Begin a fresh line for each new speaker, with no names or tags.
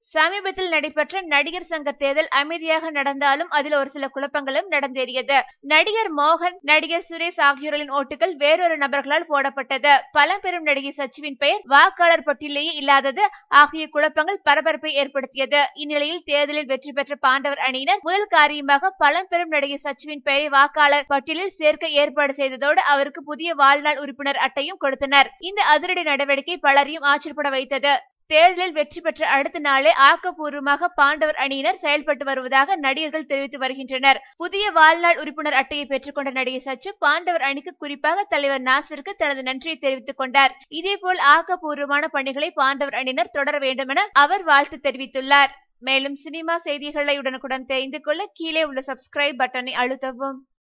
சமீபத்தில் நடைபெற்ற நடிகர் சங்க தேர்தல் அமைதியாக நடந்தாலும் அதில் ஒரு சில குழப்பங்களும் நடந்தேறியது நடிகர் மோகன் நடிகர் சுரேஷ் ஆகியோரின் ஓட்டுகள் வேறொரு நபர்களால் போடப்பட்டது பழம்பெரும் நடிகை சச்சுவின் பெயர் வாக்காளர் பட்டியலேயே இல்லாதது ஆகிய குழப்பங்கள் பரபரப்பை ஏற்படுத்தியது இந்நிலையில் தேர்தலில் வெற்றி பெற்ற பாண்டவர் அணியினர் முதல் காரியமாக பழம்பெரும் நடிகை சச்சுவின் பெயரை வாக்காளர் பட்டியலில் சேர்க்க ஏற்பாடு செய்ததோடு அவருக்கு புதிய வாழ்நாள் உறுப்பினர் அட்டையும் கொடுத்தனர் இந்த அதிரடி நடவடிக்கை பலரையும் ஆச்சரியப்பட வைத்தது தேர்தலில் வெற்றி பெற்ற அடுத்த நாளே ஆக்கப்பூர்வமாக பாண்டவர் அணியினர் செயல்பட்டு வருவதாக நடிகர்கள் தெரிவித்து வருகின்றனர் புதிய வாழ்நாள் உறுப்பினர் அட்டையை பெற்றுக்கொண்ட நடிகை சச்சு பாண்டவர் அணிக்கு குறிப்பாக தலைவர் நாசிருக்கு தனது நன்றியை தெரிவித்துக் கொண்டார் இதேபோல் ஆக்கப்பூர்வமான பணிகளை பாண்டவர் அணியினர் தொடர வேண்டும் என அவர் வாழ்த்து தெரிவித்துள்ளார் மேலும் சினிமா செய்திகளை உடனுக்குடன் தெரிந்து கொள்ள கீழே உள்ள சப்ஸ்கிரைப் பட்டனை அழுத்தவும்